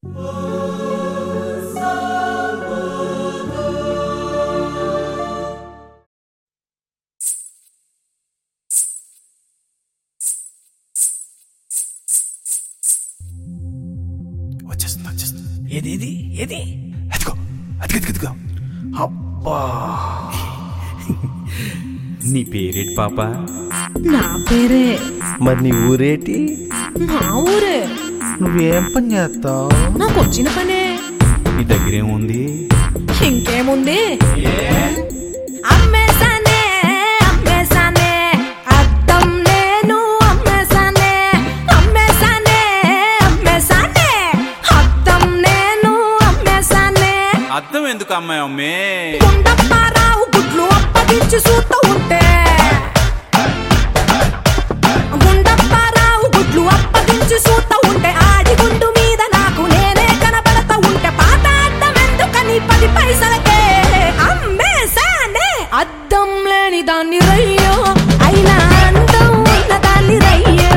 వచ్చేస్తుంది వచ్చేస్తుంది ఏది ఏది ఏది అదిగో అదిగో అదిగో, అదిగో అబ్బా నీ పేరేటి పాప నా పేరే మరి నీ ఊరేటి మా ఊరే నువ్వేం పని చేస్తావు నాకు వచ్చిన పనే నీ దగ్గరేముంది ఇంకేముంది అమ్మేసానే అమ్మేసానే అద్దం నేను అమ్మేసానే అమ్మేసానే అమ్మేసానే అద్దం నేను అమ్మేసానే అర్థం ఎందుకు అమ్మాయి అమ్మే గుండప్పారావు గుడ్లు అప్పగించి చూస్తూ ఉంటే గుండప్పారావు గుడ్లు అప్పగించి చూస్తూ ఉంటే ఆడి గుండు మీద నాకు నేనే కనబడతా ఉంటే పాత అద్దం ఎందుకని పది పైసలకే అమ్మేసానే అద్దం లేని దాన్ని రయ్యో అయినా అందం ఉన్న దాన్ని రయ్యో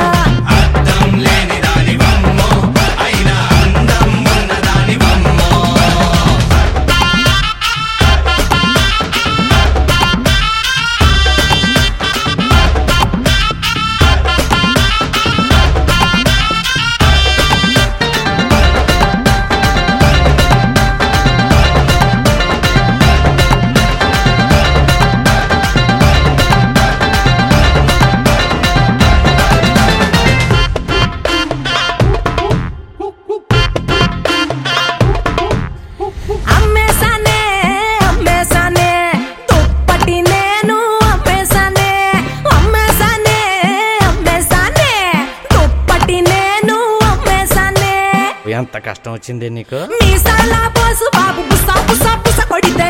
అమ్మేసానే అమ్మేసానే దుప్పటి నేను అమ్మేసానే అమ్మేసానే అమ్మేసానే దుప్పటి నేను అమ్మేసానే ఎంత కష్టం వచ్చింది నీకు మీసాల పోసు బాబు బుస బుస బుస కొడితే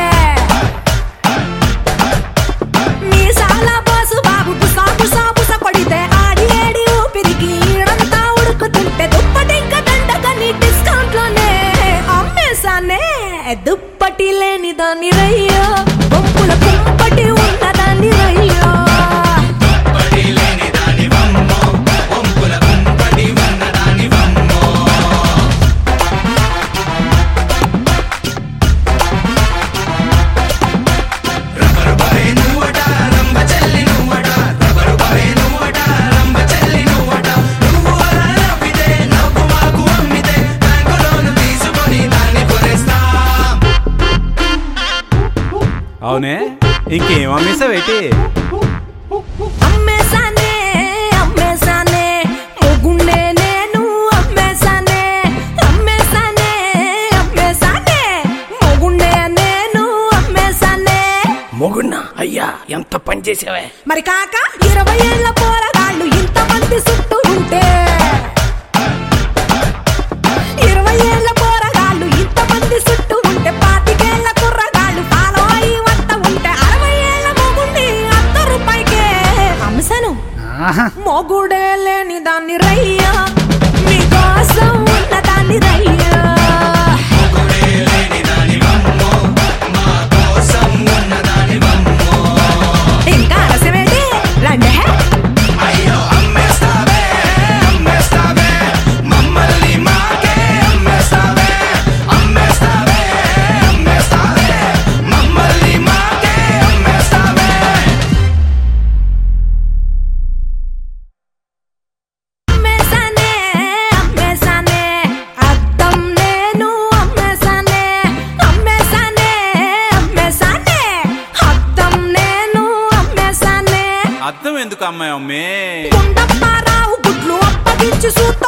మీసాల పోసు బాబు బుస బుస బుస కొడితే ఆడి ఏడి ఊపిరికి ఈడంతా ఉడుకుతుంటే దుప్పటి ఇంకా దండగని డిస్కౌంట్ లోనే అమ్మేసానే దుప్పటి లేని దాన్ని రయ్యో బొంపుల కుంపటి ఉన్న దాన్ని రయ్యో అవునే ఇంకేం అమ్మేసావేటి అమ్మేసానే అమ్మేసానే మొగుండే నేను అమ్మేసానే అమ్మేసానే అమ్మేసానే మొగుండే నేను అమ్మేసానే మొగున్నా అయ్యా ఎంత పని చేసావే మరి కాక ఇరవై ఏళ్ల పోరగాళ్ళు ఇంతమంది చుట్టూ ఉంటే ఇరవై ఏళ్ల పోరగాళ్ళు ఇంతమంది చుట్టూ ఉంటే పాతికేళ్ల కుర్రగాళ్ళు ఫాలో అయి వద్ద ఉంటే అరవై ఏళ్ల మొగుండి అర్ధ రూపాయికే అమ్మసాను మొగుడే లేని దాన్ని రయ్యా మీకోసం ఉన్న దాన్ని రయ్యా ఇంకా ఆలస్యమేంటి రండి అమ్మేసానే అమ్మేసానే అద్దం నేను అమ్మేసానే అమ్మేసానే అమ్మేసానే అద్దం నేను అమ్మేసానే అర్థం ఎందుకు అమ్మాయి అమ్మే గుండప్పారావు గుడ్లు అప్పగించి చూస్తూ